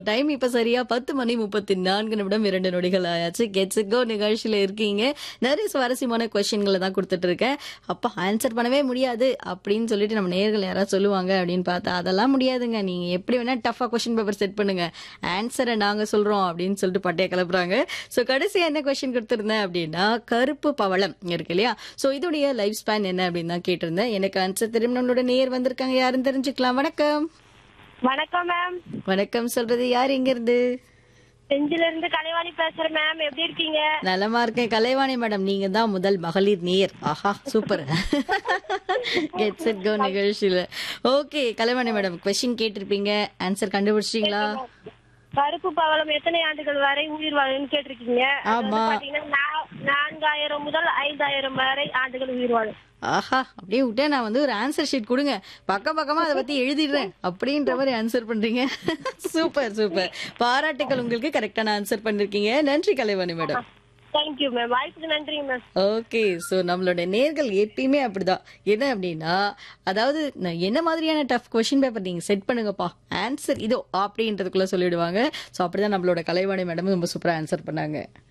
Time இப்ப சரியா பத்து மணி முப்பத்தி நான்கு நிமிடம் இரண்டு நொடிகள் ஆயாச்சு கெட்ஸ் கோ நிகழ்ச்சியில இருக்கீங்க நிறைய சுவாரஸ்யமான கொஸ்டின்களை தான் கொடுத்துட்டு இருக்கேன் அப்ப ஆன்சர் பண்ணவே முடியாது அப்படின்னு சொல்லிட்டு நம்ம நேர்கள் யாராவது சொல்லுவாங்க அப்படின்னு பார்த்தா அதெல்லாம் முடியாதுங்க நீங்க எப்படி வேணா டஃபா கொஸ்டின் பேப்பர் செட் பண்ணுங்க ஆன்சரை நாங்க சொல்றோம் அப்படின்னு சொல்லிட்டு பட்டைய கிளப்புறாங்க ஸோ கடைசியா என்ன கொஸ்டின் கொடுத்துருந்தேன் அப்படின்னா கருப்பு பவளம் இருக்கு இல்லையா ஸோ இதோடைய லைஃப் ஸ்பேன் என்ன அப்படின்னு தான் கேட்டிருந்தேன் எனக்கு ஆன்சர் தெரியும் நம்மளோட நேர் வந்திருக்காங்க யாருன்னு தெரிஞ்சுக்கலாம் வணக்கம் வணக்கம் மேம் வணக்கம் சொல்றது யார் எங்க இருந்து செஞ்சில இருந்து கலைவாணி பேசுறேன் மேம் எப்படி இருக்கீங்க நலமா இருக்கேன் கலைவாணி மேடம் நீங்க தான் முதல் மகளிர் நேர் ஆஹா சூப்பர் கெட் செட் கோ நிகழ்ச்சியில ஓகே கலைவாணி மேடம் கொஸ்டின் கேட்டிருப்பீங்க ஆன்சர் கண்டுபிடிச்சிட்டீங்களா கருப்பு பவளம் எத்தனை ஆண்டுகள் வரை உயிர் வாழும்னு கேட்டிருக்கீங்க அது வந்து ஆமா. பாத்தீங்கன்னா நா- நான்காயிரம் முதல் ஐந்தாயிரம் வரை ஆண்டுகள் உயிர் வாழும் ஆஹா அப்படியே விட்டே நான் வந்து ஒரு ஆன்சர் ஷீட் கொடுங்க பக்கம் பக்கமா அதை பத்தி எழுதிடுறேன் அப்படின்ற மாதிரி ஆன்சர் பண்றீங்க சூப்பர் சூப்பர் பாராட்டுக்கள் உங்களுக்கு கரெக்டான ஆன்சர் பண்ணிருக்கீங்க நன்றி கலைவாணி மேடம் தேங்க்யூ மேம் வாய்ப்புக்கு நன்றிங்க மேம் ஓகே ஸோ நம்மளோட நேர்கள் எப்பயுமே அப்படிதான் என்ன அப்படின்னா அதாவது நான் என்ன மாதிரியான டஃப் கொஷின் பேப்பர் நீங்கள் செட் பண்ணுங்கப்பா ஆன்சர் இதோ அப்படின்றதுக்குள்ள சொல்லிடுவாங்க ஸோ அப்படிதான் நம்மளோட கலைவாணி மேடம் ரொம்ப சூப்பராக ஆன்சர் பண்ணாங்க